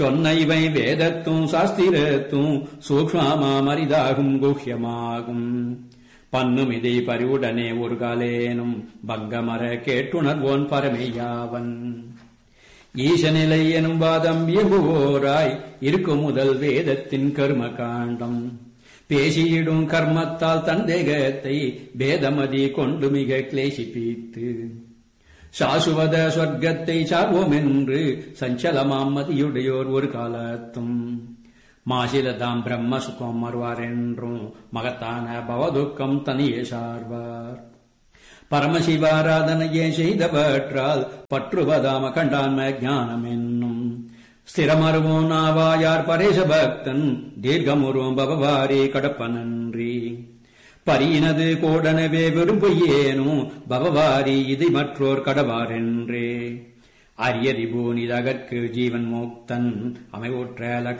சொன்ன இவை வேதத்தும் சாஸ்திரத்தும் சூக்ஷ்மமாமரிதாகும் குஹ்யமாகும் பன்னும் இதை பரிவுடனே ஒரு காலேனும் பங்கமர கேட்டுணர்வோன் பரமையாவன் ஈசநிலை எனும் வாதம் இயம்புவோராய் இருக்கும் முதல் வேதத்தின் கர்ம காண்டம் பேசியிடும் கர்மத்தால் தன் தேகத்தை பேதமதி கொண்டு மிக கிளேசிப்பித்து சாசுவத சொர்க்கத்தை சார்வோம் என்று சஞ்சலமாம் மதியுடையோர் ஒரு காலத்தும் மாசிலதாம் பிரம்ம சுகம் வருவார் என்றும் மகத்தான பவதுக்கம் தனியே சார்வார் பரமசிவாராதனையே செய்தவற்றால் பற்றுவதாம கண்டான்ம ஞானம் என்னும் ஸ்திரமருவோம் நாவாயார் பரேச பக்தன் தீர்க்கமுருவம் பவவாரி கடப்பனன்றி பரியினது கோடனவே விரும்புயேனும் பவவாரி இதை மற்றோர் கடவாரென்றே அரியதி பூனிதகற்கு ஜீவன் மோக்தன் அமைவுற்ற